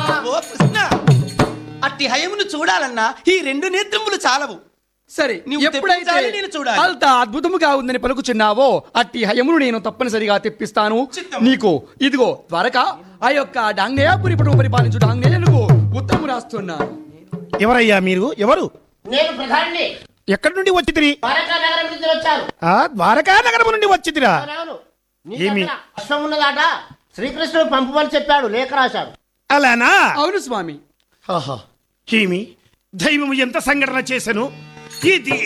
ఓ కృష్ణ అట్టి హయమును చూడాలన్నా ఈ రెండు నేత్రములు చాలవు సరే నీవు ఎప్పుడైతే తెప్పించాలి, నేను చూడాలి. అంత అద్భుతముగా ఉందని పలుకుచున్నావో అట్టి హయమును నేను తప్పనిసరిగా తెప్పిస్తాను చిత్తము. నీకు ఇదిగో ద్వారక ఆ యొక్క డాంగేయపురి పటము పరిపాలించు డాంగేయులకు ఉత్తరము రాస్తున్నాను ఎవరయ్యా మీరు ఎవరు నేను ప్రధాని ఎక్కడి నుండి వచ్చితిరి ద్వారకా నగరం నుంచి వచ్చాను ఆ ద్వారకా నగరం నుండి వచ్చితిరా అవునవును. నీ ఏమి? దగ్గర అశ్వం ఉన్నదాట శ్రీకృష్ణుడు పంపమని చెప్పాడు లేఖ రాశాడు అలానా అవును స్వామి ఆహా ఏమి దైవము ఎంత సంఘటన చేశాను ఇది